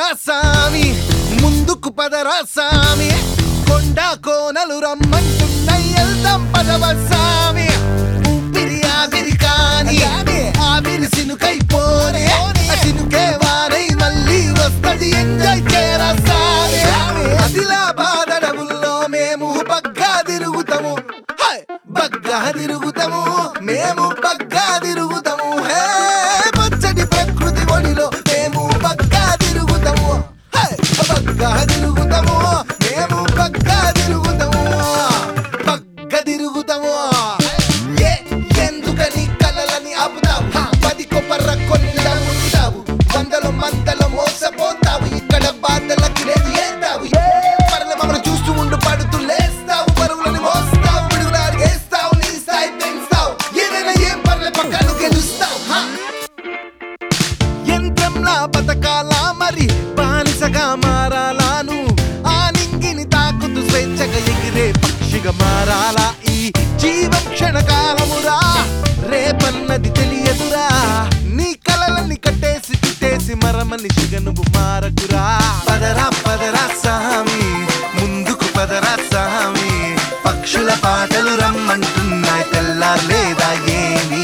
పదరా సామి ముందుకు పదరా సామి కొండ కోనలు రమ్మంటున్నాయి వెళ్దాం పదవ సామి ఊపిరి ఆవిరి కాని ఆవిరి సినుకైపోనే ఆ సినుకే వారై మళ్ళీ వస్తది ఎంజాయ్ చేయరా సామి ఆదిలాబాద్ అడవుల్లో మేము బగ్గా తిరుగుతాము హై! బగ్గా తిరుగుతాము మేము బగ్గా తిరుగుతాము హే పచ్చడి ప్రకృతి ఒడిలో మేము బగ్గా తిరుగుతాము హై! బగ్గా తిరుగుతాము మేము బగ్గా తిరుగుతాము బగ్గ తిరుగుతాము ఏ ఎందుకని కలలని ఆపుతావు పది కొబ్బర కొండ ఉంటావు వందల మందల మోసపోతావు ఇక్కడ బాధలకి లేదు ఏతావు పరల మమ్మల్ని చూస్తూ ఉండు పడుతూ లేస్తావు పరుగులని మోస్తావు పిడుగులు అడిగేస్తావు నీ స్థాయి పెంచుతావు ఏదైనా ఏం పర్లే పక్కను గెలుస్తావు హా యంత్రంలా బతకాలా మరి బానిసగా మారాలాను ఆ నింగిని తాకుతూ స్వేచ్ఛగా ఎగిరే పక్షిగా మారాలా ఈ జీవం క్షణకాలమురా రేపన్నది తెలియదురా నీ కలలని కట్టేసి తిట్టేసి మరమనిషిగా నువ్వు మారకురా పదరా పదరా సామి ముందుకు పదరా సామి పక్షుల పాటలు రమ్మంటున్నాయి తెల్లార్లేదా ఏమీ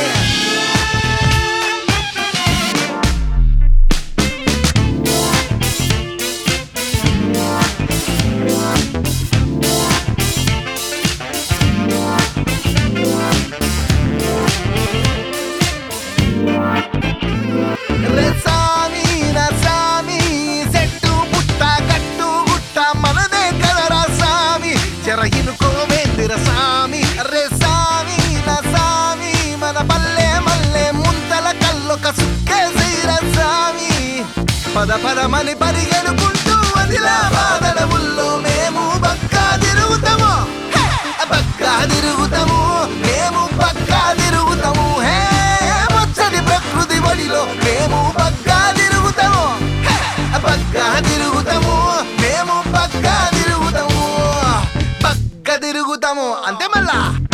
రే సామి నా సామి చెట్టు పుట్ట కట్టు గుట్ట మనదే కదరా సామి చెర ఇనుకోవేందిర సామి రే సామి నా సామి మన పల్లె మల్లె ముంతల కల్లొక సుక్కేసిర సామి పద పదమని పరిగెడుకుంటూ వదిలా బాధడవుల్లో మేము బక్కా తిరుగుతాము హే! బక్కా తిరుగుతాము మేము బక్కా తిరుగుతాము హే వచ్చని ప్రకృతి ఒడిలో మేము బక్కా తిరుగుతాము హే! బక్కా తిరుగుతాము మేము బక్కా తిరుగుతాము బక్క తిరుగుతాము అంతే మళ్ళా